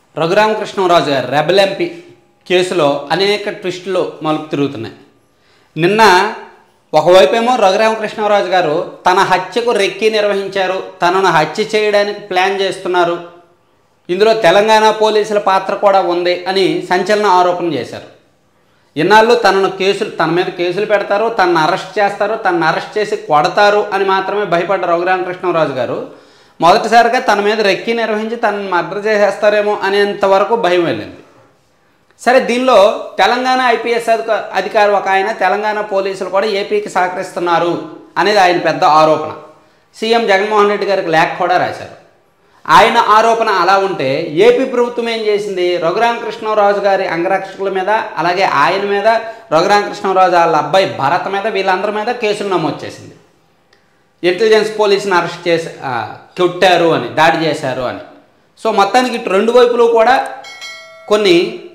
రఘురామకృష్ణరాజు గారు rebel MP కేసులో అనేక ట్విస్టులు మలుపు తిరుగుతున్నాయి నిన్న ఒకవైపేమో రఘురామకృష్ణరాజు గారు తన హత్యకు రెక్కి నిర్వహించారు తనను హత్య చేయడానికి ప్లాన్ చేస్తున్నారు ఇందులో తెలంగాణ పోలీసుల పాత్ర కూడా ఉంది అని సంచలన ఆరోపణ చేశారు ఇన్నాళ్ళు తనను కేసులు తన మీద కేసులు పెడతారు తనను అరెస్ట్ చేస్తారు తనను అరెస్ట్ చేసి కొడతారు అని మాత్రమే భయపడ్డ రఘురామకృష్ణరాజు గారు మొదటిసారిగా తన మీద రెక్కి నిర్వహించి తనను మర్డర్ చేసేస్తారేమో అనేంత వరకు భయం వెళ్ళింది సరే దీనిలో తెలంగాణ ఐపీఎస్ అధిక అధికారి ఒక ఆయన తెలంగాణ పోలీసులు కూడా ఏపీకి సహకరిస్తున్నారు అనేది ఆయన పెద్ద ఆరోపణ సీఎం జగన్మోహన్ రెడ్డి గారికి లేఖ కూడా రాశారు ఆయన ఆరోపణ అలా ఉంటే ఏపీ ప్రభుత్వం ఏం చేసింది రఘురామకృష్ణరాజు గారి అంగరక్షకుల మీద అలాగే ఆయన మీద రఘురామకృష్ణరాజు వాళ్ళ అబ్బాయి భరత్ మీద వీళ్ళందరి మీద కేసులు నమోదు చేసింది ఇంటెలిజెన్స్ పోలీసుని అరెస్ట్ చేసి ఆ, కొట్టారు అని దాడి చేశారు అని సో మొత్తానికి ఇటు రెండు వైపులు కూడా కొన్ని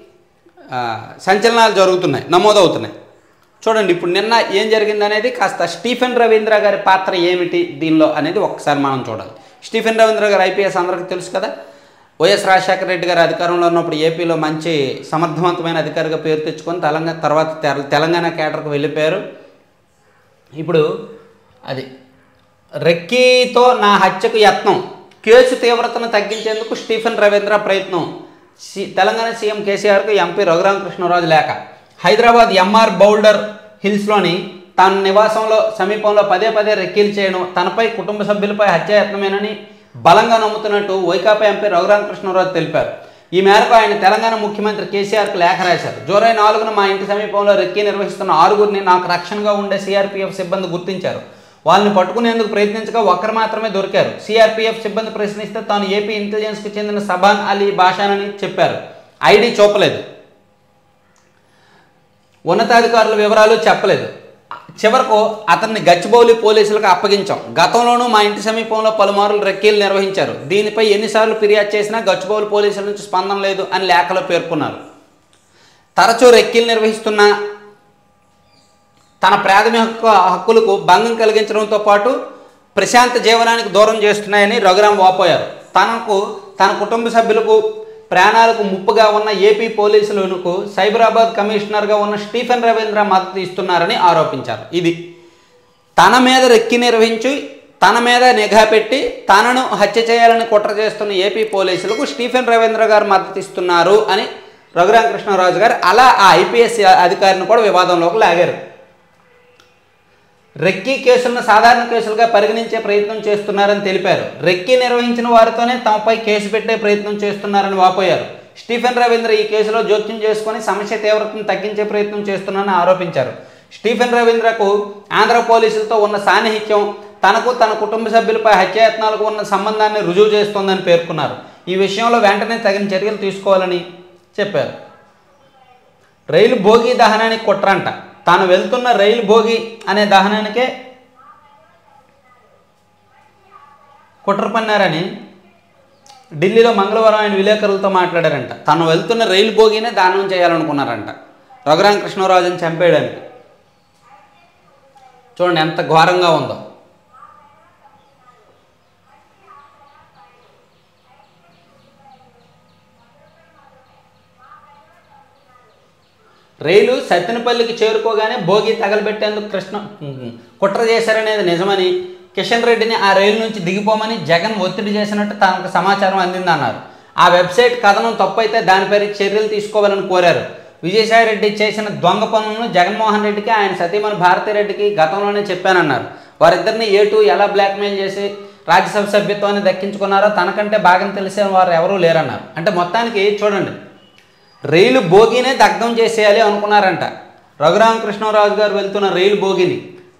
ఆ, సంచలనాలు జరుగుతున్నాయి నమోదవుతున్నాయి చూడండి ఇప్పుడు నిన్న ఏం జరిగింది అనేది కాస్త స్టీఫెన్ రవీంద్ర గారి పాత్ర ఏమిటి దీనిలో అనేది ఒక్కసారి మనం చూడాలి స్టీఫెన్ రవీంద్ర గారు ఐపీఎస్ అందరికీ తెలుసు కదా వైఎస్ రాజశేఖర రెడ్డి గారు అధికారంలో ఉన్నప్పుడు ఏపీలో మంచి సమర్థవంతమైన అధికారిగా పేరు తెచ్చుకొని తెలంగాణ తర్వాత తెల- తెలంగాణ కేటర్కు వెళ్ళిపోయారు ఇప్పుడు అది రెక్కీతో నా హత్యకు యత్నం కేసు తీవ్రతను తగ్గించేందుకు స్టీఫెన్ రవీంద్ర ప్రయత్నం సి తెలంగాణ సీఎం కేసీఆర్కు ఎంపీ రఘురామకృష్ణరాజు లేఖ హైదరాబాద్ ఎంఆర్ బౌల్డర్ హిల్స్లోని తన నివాసంలో సమీపంలో పదే పదే రెక్కీలు చేయడం తనపై కుటుంబ సభ్యులపై హత్యాయత్నమేనని బలంగా నమ్ముతున్నట్టు వైకాపా ఎంపీ రఘురామకృష్ణరాజు తెలిపారు ఈ మేరకు ఆయన తెలంగాణ ముఖ్యమంత్రి కేసీఆర్కు లేఖ రాశారు జూలై నాలుగున మా ఇంటి సమీపంలో రెక్కీ నిర్వహిస్తున్న ఆరుగురిని నాకు రక్షణగా ఉండే సిఆర్పీఎఫ్ సిబ్బంది గుర్తించారు వాళ్ళని పట్టుకునేందుకు ప్రయత్నించగా ఒక్కరు మాత్రమే దొరికారు సిఆర్పీఎఫ్ సిబ్బంది ప్రశ్నిస్తే తాను ఏపీ ఇంటెలిజెన్స్కి చెందిన సబాన్ అలీ బాషానని చెప్పారు ఐడి చూపలేదు ఉన్నతాధికారుల వివరాలు చెప్పలేదు చివరకు అతన్ని గచ్చిబౌలి పోలీసులకు అప్పగించాం గతంలోనూ మా ఇంటి సమీపంలో పలుమార్లు రెక్కీలు నిర్వహించారు దీనిపై ఎన్నిసార్లు ఫిర్యాదు చేసినా గచ్చిబౌలి పోలీసుల నుంచి స్పందన లేదు అని లేఖలో పేర్కొన్నారు తరచూ రెక్కీలు నిర్వహిస్తున్న తన ప్రాథమిక హక్కు హక్కులకు భంగం కలిగించడంతో పాటు ప్రశాంత జీవనానికి దూరం చేస్తున్నాయని రఘురాం వాపోయారు తనకు తన కుటుంబ సభ్యులకు ప్రాణాలకు ముప్పుగా ఉన్న ఏపీ పోలీసులకు సైబరాబాద్ కమిషనర్గా ఉన్న స్టీఫెన్ రవీంద్ర మద్దతు ఇస్తున్నారని ఆరోపించారు ఇది తన మీద రెక్కి నిర్వహించి తన మీద నిఘా పెట్టి తనను హత్య చేయాలని కుట్ర చేస్తున్న ఏపీ పోలీసులకు స్టీఫెన్ రవీంద్ర గారు మద్దతు ఇస్తున్నారు అని రఘురామకృష్ణరాజు గారు అలా ఆ ఐపీఎస్ అధికారిని కూడా వివాదంలోకి లాగారు రెక్కీ కేసులను సాధారణ కేసులుగా పరిగణించే ప్రయత్నం చేస్తున్నారని తెలిపారు రెక్కీ నిర్వహించిన వారితోనే తమపై కేసు పెట్టే ప్రయత్నం చేస్తున్నారని వాపోయారు స్టీఫెన్ రవీంద్ర ఈ కేసులో జోక్యం చేసుకుని సమస్య తీవ్రతను తగ్గించే ప్రయత్నం చేస్తున్నారని ఆరోపించారు స్టీఫెన్ రవీంద్రకు ఆంధ్ర పోలీసులతో ఉన్న సాన్నిహిత్యం తనకు తన కుటుంబ సభ్యులపై హత్యాయత్నాలకు ఉన్న సంబంధాన్ని రుజువు చేస్తోందని పేర్కొన్నారు ఈ విషయంలో వెంటనే తగిన చర్యలు తీసుకోవాలని చెప్పారు రైలు భోగి దహనానికి కుట్రంట తాను వెళ్తున్న రైలు భోగి అనే దహనానికే కుట్ర పన్నారని ఢిల్లీలో మంగళవారం ఆయన విలేకరులతో మాట్లాడారంట తను వెళ్తున్న రైలు భోగినే దానం చేయాలనుకున్నారంట రఘురామ కృష్ణరాజుని చంపేయడానికి చూడండి ఎంత ఘోరంగా ఉందో రైలు సత్తెనపల్లికి చేరుకోగానే భోగి తగలబెట్టేందుకు కృష్ణ కుట్ర చేశారనేది నిజమని కిషన్ రెడ్డిని ఆ రైలు నుంచి దిగిపోమని జగన్ ఒత్తిడి చేసినట్టు తనకు సమాచారం అందిందన్నారు ఆ వెబ్సైట్ కథనం తప్పైతే దానిపై చర్యలు తీసుకోవాలని కోరారు విజయసాయి రెడ్డి చేసిన దొంగ పనులను జగన్మోహన్ రెడ్డికి ఆయన సతీమణి భారతిరెడ్డికి గతంలోనే చెప్పానన్నారు వారిద్దరిని ఏటు ఎలా బ్లాక్మెయిల్ చేసి రాజ్యసభ సభ్యత్వాన్ని దక్కించుకున్నారో తనకంటే బాగా తెలిసిన వారు ఎవరూ లేరన్నారు అంటే మొత్తానికి చూడండి రైలు బోగినే దగ్ధం చేసేయాలి అనుకున్నారంట రఘురామకృష్ణరాజు గారు వెళ్తున్న రైలు బోగిని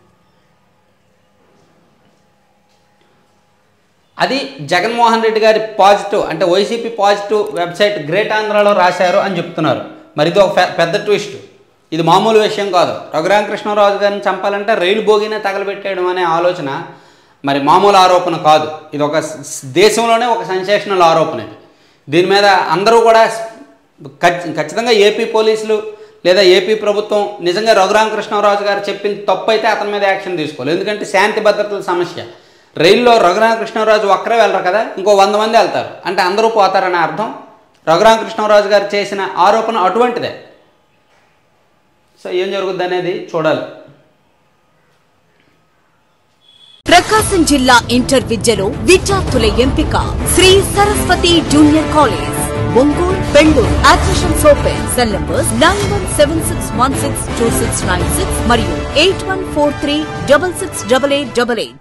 అది జగన్మోహన్ రెడ్డి గారి పాజిటివ్ అంటే వైసీపీ పాజిటివ్ వెబ్సైట్ గ్రేట్ ఆంధ్రాలో రాశారు అని చెప్తున్నారు మరి ఇది ఒక పె- పెద్ద ట్విస్ట్ ఇది మామూలు విషయం కాదు రఘురామకృష్ణరాజు గారిని చంపాలంటే రైలు బోగినే తగలబెట్టేయడం అనే ఆలోచన మరి మామూలు ఆరోపణ కాదు ఇది ఒక స్- దేశంలోనే ఒక సెన్సేషనల్ ఆరోపణ ఇది దీని మీద అందరూ కూడా ఖచ్చి- ఖచ్చితంగా ఏపీ పోలీసులు లేదా ఏపీ ప్రభుత్వం నిజంగా రఘురామకృష్ణరాజు గారు చెప్పింది తప్పు అయితే అతని మీద యాక్షన్ తీసుకోవాలి ఎందుకంటే శాంతి భద్రతల సమస్య రైల్లో రఘురామకృష్ణరాజు ఒక్కరే వెళ్ళరు కదా ఇంకో వంద మంది వెళ్తారు అంటే అందరూ పోతారనే అర్థం రఘురామకృష్ణరాజు గారు చేసిన ఆరోపణ అటువంటిదే సో ఏం జరుగుద్ది అనేది చూడాలి ప్రకాశం జిల్లా ఇంటర్ విద్యలో విద్యార్థుల ఎంపిక Sri Saraswati junior college Ongole Bengaluru admissions open cell numbers nine one seven six one six two six nine six మరియు eight one four three double six double eight double eight